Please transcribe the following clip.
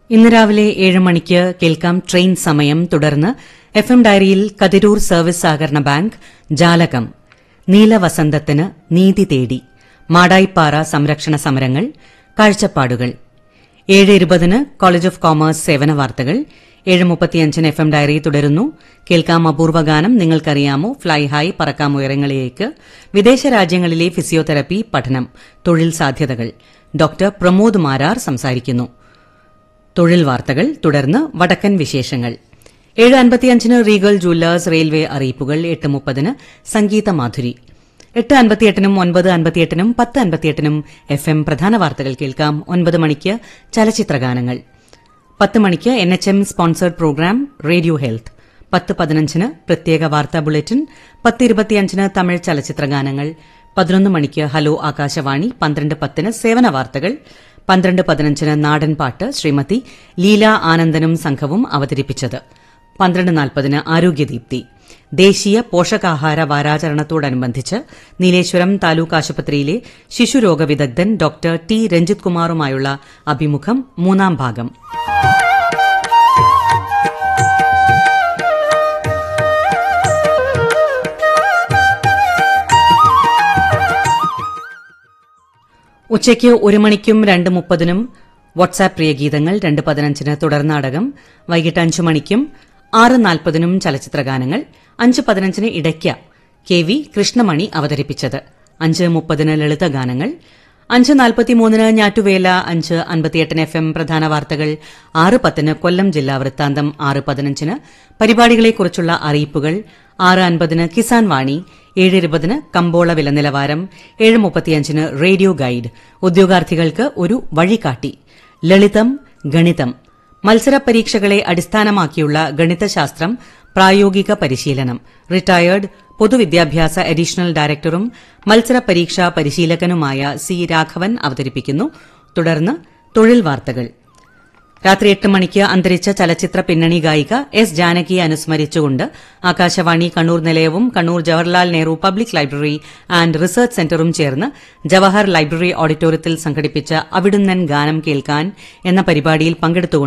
ഇന്ന് രാവിലെ ഏഴ് മണിക്ക് കേൾക്കാം ട്രെയിൻ സമയം തുടർന്ന് എഫ് എം ഡയറിയിൽ കതിരൂർ സർവീസ് സഹകരണ ബാങ്ക് ജാലകം നീലവസന്തത്തിന് നീതി തേടി മാടായിപ്പാറ സംരക്ഷണ സമരങ്ങൾ കാഴ്ചപ്പാടുകൾ ഏഴ് ഇരുപതിന് കോളേജ് ഓഫ് കോമേഴ്സ് സേവന വാർത്തകൾ ഏഴ് മുപ്പത്തിയഞ്ചിന് എഫ് എം ഡയറി തുടരുന്നു കേൾക്കാം അപൂർവ ഗാനം നിങ്ങൾക്കറിയാമോ ഫ്ലൈ ഹൈ പറക്കാം ഉയരങ്ങളിലേക്ക് വിദേശ രാജ്യങ്ങളിലെ ഫിസിയോതെറപ്പി പഠനം തൊഴിൽ സാധ്യതകൾ ഡോക്ടർ പ്രമോദ് മാരാർ സംസാരിക്കുന്നു തൊഴിൽ വാർത്തകൾ തുടർന്ന് വടക്കൻ വിശേഷങ്ങൾ ഏഴ് അൻപത്തിയഞ്ചിന് റീഗൽ ജുവല്ലേഴ്സ് റെയിൽവേ അറിയിപ്പുകൾ എട്ട് മുപ്പതിന് സംഗീത മാധുരി എട്ട് അൻപത്തിയെട്ടിനും ഒൻപത് അൻപത്തിയെട്ടിനും പത്ത് അൻപത്തിയെട്ടിനും എഫ് എം പ്രധാന വാർത്തകൾ കേൾക്കാം ഒൻപത് മണിക്ക് ചലച്ചിത്രഗാനങ്ങൾ പത്ത് മണിക്ക് N H M sponsored programme radio health പത്ത് പതിനഞ്ചിന് പ്രത്യേക വാർത്താ ബുള്ളറ്റിൻ പത്ത് ഇരുപത്തിയഞ്ചിന് തമിഴ് ചലച്ചിത്രഗാനങ്ങൾ പതിനൊന്ന് മണിക്ക് ഹലോ ആകാശവാണി പന്ത്രണ്ട് പത്തിന് സേവന വാർത്തകൾ പന്ത്രണ്ട് പതിനഞ്ചിന് നാടൻ പാട്ട് ശ്രീമതി ലീല ആനന്ദനും സംഘവും അവതരിപ്പിച്ചത് പന്ത്രണ്ട് നാൽപ്പതിന് ആരോഗ്യദീപ്തി ദേശീയ പോഷകാഹാര വാരാചരണത്തോടനുബന്ധിച്ച് നീലേശ്വരം താലൂക്ക് ആശുപത്രിയിലെ ശിശുരോഗ വിദഗ്ധൻ ഡോക്ടർ ടി രഞ്ജിത് കുമാറുമായുള്ള അഭിമുഖം മൂന്നാം ഭാഗം ഉച്ചയ്ക്ക് ഒരു മണിക്കും രണ്ട് മുപ്പതിനും വാട്സാപ്പ് പ്രിയഗീതങ്ങൾ രണ്ട് പതിനഞ്ചിന് തുടർനാടകം വൈകിട്ട് അഞ്ചു മണിക്കും ആറ് നാൽപ്പതിനും ചലച്ചിത്രഗാനങ്ങൾ അഞ്ച് പതിനഞ്ചിന് ഇടയ്ക്ക കെ വി കൃഷ്ണമണി അവതരിപ്പിച്ചത് അഞ്ച് മുപ്പതിന് ലളിതഗാനങ്ങൾ അഞ്ച് നാൽപ്പത്തിമൂന്നിന് ഞാറ്റുവേല അഞ്ച് അൻപത്തിയെട്ടിന് എഫ് എം പ്രധാന വാർത്തകൾ ആറ് പത്തിന് കൊല്ലം ജില്ലാ വൃത്താന്തം ആറ് പതിനഞ്ചിന് പരിപാടികളെക്കുറിച്ചുള്ള അറിയിപ്പുകൾ ആറ് അൻപതിന് കിസാൻ വാണി ഏഴ് ഇരുപതിന് കമ്പോള വില നിലവാരം ഏഴ് മുപ്പത്തിയഞ്ചിന് റേഡിയോ ഗൈഡ് ഉദ്യോഗാർത്ഥികൾക്ക് ഒരു വഴികാട്ടി ലളിതം ഗണിതം മത്സര പരീക്ഷകളെ അടിസ്ഥാനമാക്കിയുള്ള ഗണിതശാസ്ത്രം പ്രായോഗിക പരിശീലനം റിട്ടയേർഡ് പൊതുവിദ്യാഭ്യാസ അഡീഷണൽ ഡയറക്ടറും മത്സര പരീക്ഷാ പരിശീലകനുമായ സി രാഘവൻ അവതരിപ്പിക്കുന്നു തുടർന്ന് തൊഴിൽ വാർത്തകൾ രാത്രി എട്ട് മണിക്ക് അന്തരിച്ച ചലച്ചിത്ര പിന്നണി ഗായിക എസ് ജാനകിയെ അനുസ്മരിച്ചുകൊണ്ട് ആകാശവാണി കണ്ണൂർ നിലയവും Kannur Jawaharlal Nehru public library and research സെന്ററും ചേർന്ന് ജവഹർ ലൈബ്രറി ഓഡിറ്റോറിയത്തിൽ സംഘടിപ്പിച്ച അവിടുന്നൻ ഗാനം കേൾക്കാൻ എന്ന പരിപാടിയിൽ പങ്കെടുത്തുകൊണ്ട്